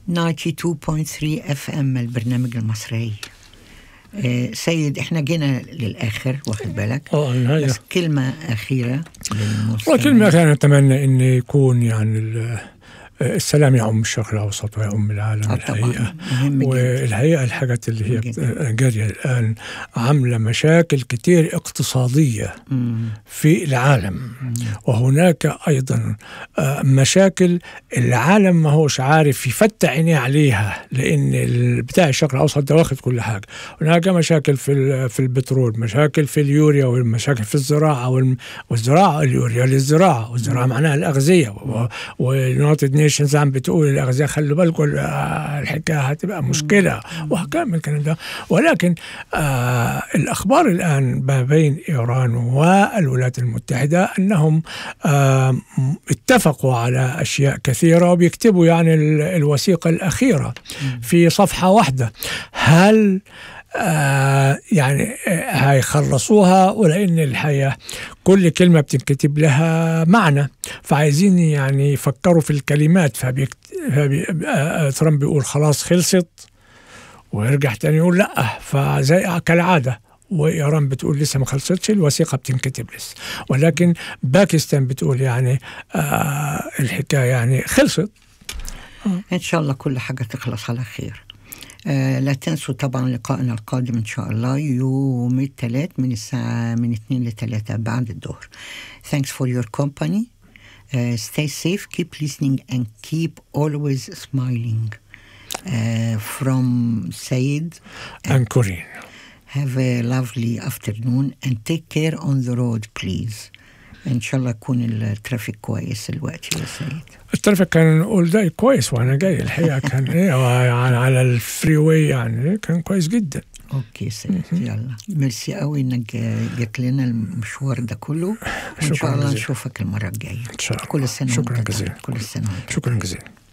92.3 اف ام البرنامج المصري آه، سيد احنا جينا للاخر واخد بالك اه النهاية بس كلمه اخيره للمستمعين. وكلمة ثانية أتمنى أن يكون يعني ال- السلام يعم الشرق الأوسط ويعم العالم آه، الحقيقة طبعا مهم جدا والحقيقة الحاجات اللي هي جداً. جارية الآن عاملة مشاكل كتير اقتصادية مم. في العالم وهناك أيضا آه، مشاكل العالم ما هوش عارف يفتح عينيه عليها لأن ال- بتاع الشرق الأوسط ده واخد كل حاجة هناك مشاكل في ال- في البترول مشاكل في اليوريا والمشاكل في الزراعة والم- والزراعة اليوريا للزراعة والزراعة معناها الأغذية و- واليونايتد نيشنز عم بتقول الأغذية خلوا بالكم آه، الحكاية هتبقى مشكلة وكم من الكلام ده ولكن آه الأخبار الآن ما بين إيران والولايات المتحدة أنهم آه اتفقوا على أشياء كثيرة وبيكتبوا يعني ال- الوثيقة الأخيرة في صفحة واحدة هل آه يعني آه، هيخلصوها ولأن الحقيقة كل كلمة بتنكتب لها معنى فعايزين يعني يفكروا في الكلمات فبيكت... فبي... آه، آه، ترامب بيقول خلاص خلصت ويرجع تاني يقول لا فزي كالعاده وايران بتقول لسه ما خلصتش الوثيقه بتنكتب لسه ولكن باكستان بتقول يعني آه الحكايه يعني خلصت ان شاء الله كل حاجه تخلص على خير آه لا تنسوا طبعا لقائنا القادم ان شاء الله يوم الثلاث من الساعه من 2 ل 3 بعد الظهر thanks for your company uh, stay safe keep listening and keep always smiling uh, from Said انكورين have a lovely afternoon and take care on the road please ان شاء الله يكون الترافيك كويس الوقت يا سيد الترافيك كان نقول ده كويس وانا جاي الحقيقه كان ايه يعني على الفري واي يعني كان كويس جدا اوكي سيد يلا ميرسي قوي انك جيت لنا المشوار ده كله وان شكراً شاء الله جزيلاً. نشوفك المره الجايه ان شاء الله كل سنه شكرا وانت جزيلا طيب. كل سنه وانت شكرا جزيلا